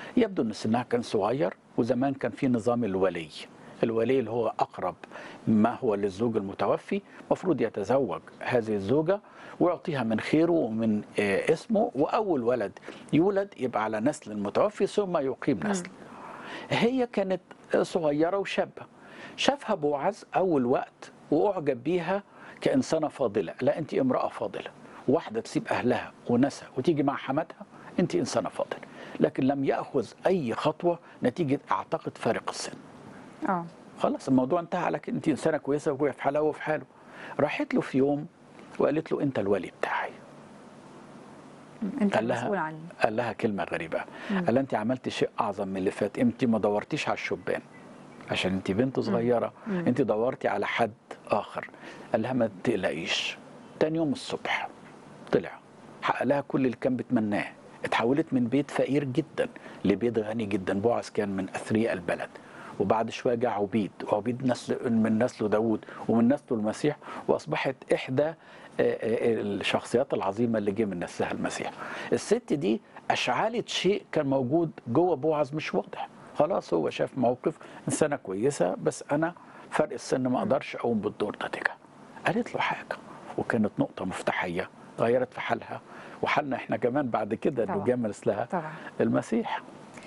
يبدو ان سنها كان صغير وزمان كان في نظام الولي الولي اللي هو اقرب ما هو للزوج المتوفي مفروض يتزوج هذه الزوجه ويعطيها من خيره ومن آه، اسمه واول ولد يولد يبقى على نسل المتوفي ثم يقيم نسل هي كانت صغيره وشابه شافها بوعز اول وقت واعجب بيها كانسانه فاضله لا انت امراه فاضله واحده تسيب اهلها وناسها وتيجي مع حماتها انت انسانه فاضله لكن لم ياخذ اي خطوه نتيجه اعتقد فارق السن اه خلاص الموضوع انتهى على كده انت انسانه كويسه وهو في حالها وهو في حاله راحت له في يوم وقالت له انت الولي بتاعي انت قال لها المسؤول عني قال لها كلمه غريبه قال لها انت عملت شيء اعظم من اللي فات انت ما دورتيش على الشبان عشان انت بنت صغيره انت دورتي على حد اخر قال لها ما تقلقيش تاني يوم الصبح طلع حقق لها كل اللي كان بتمناه اتحولت من بيت فقير جدا لبيت غني جدا بوعز كان من اثرياء البلد وبعد شويه جاء عبيد وعبيد نسل من نسله داوود ومن نسله المسيح واصبحت احدى آه، آه، الشخصيات العظيمه اللي جه من نسلها المسيح الست دي اشعلت شيء كان موجود جوه بوعز مش واضح خلاص هو شاف موقف انسانه كويسه بس انا فرق السن ما اقدرش اقوم بالدور ده تجاه قالت له حاجه وكانت نقطه مفتاحيه غيرت في حالها وحالنا احنا كمان بعد كده طبعا. انه جه مثلها طبعا المسيح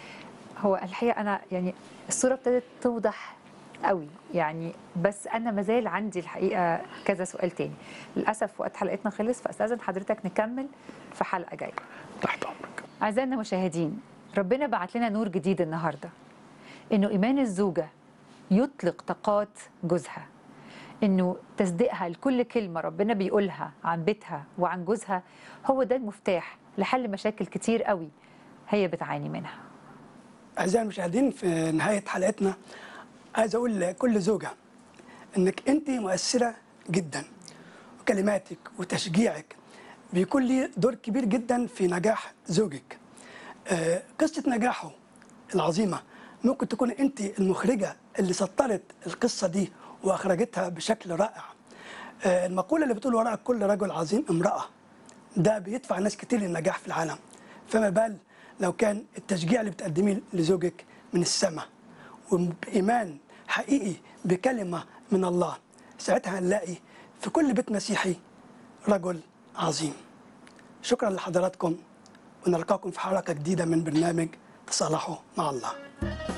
هو الحقيقه انا يعني الصوره ابتدت توضح قوي يعني بس انا مازال عندي الحقيقه كذا سؤال تاني للاسف وقت حلقتنا خلص فاستاذن حضرتك نكمل في حلقه جايه تحت امرك أعزائنا المشاهدين ربنا بعت لنا نور جديد النهارده إنه إيمان الزوجة يطلق طاقات جوزها إنه تصديقها لكل كلمة ربنا بيقولها عن بيتها وعن جوزها هو ده المفتاح لحل مشاكل كتير قوي هي بتعاني منها أعزائي المشاهدين في نهاية حلقتنا عايز أقول لكل زوجة إنك أنت مؤثرة جدا وكلماتك وتشجيعك بيكون لي دور كبير جدا في نجاح زوجك آه، قصة نجاحه العظيمة ممكن تكون أنت المخرجة اللي سطرت القصة دي وأخرجتها بشكل رائع آه، المقولة اللي بتقول وراء كل رجل عظيم امرأة ده بيدفع ناس كتير للنجاح في العالم فما بال لو كان التشجيع اللي بتقدميه لزوجك من السماء وبإيمان حقيقي بكلمة من الله ساعتها هنلاقي في كل بيت مسيحي رجل عظيم شكرا لحضراتكم ونلقاكم في حلقة جديدة من برنامج تصالحوا مع الله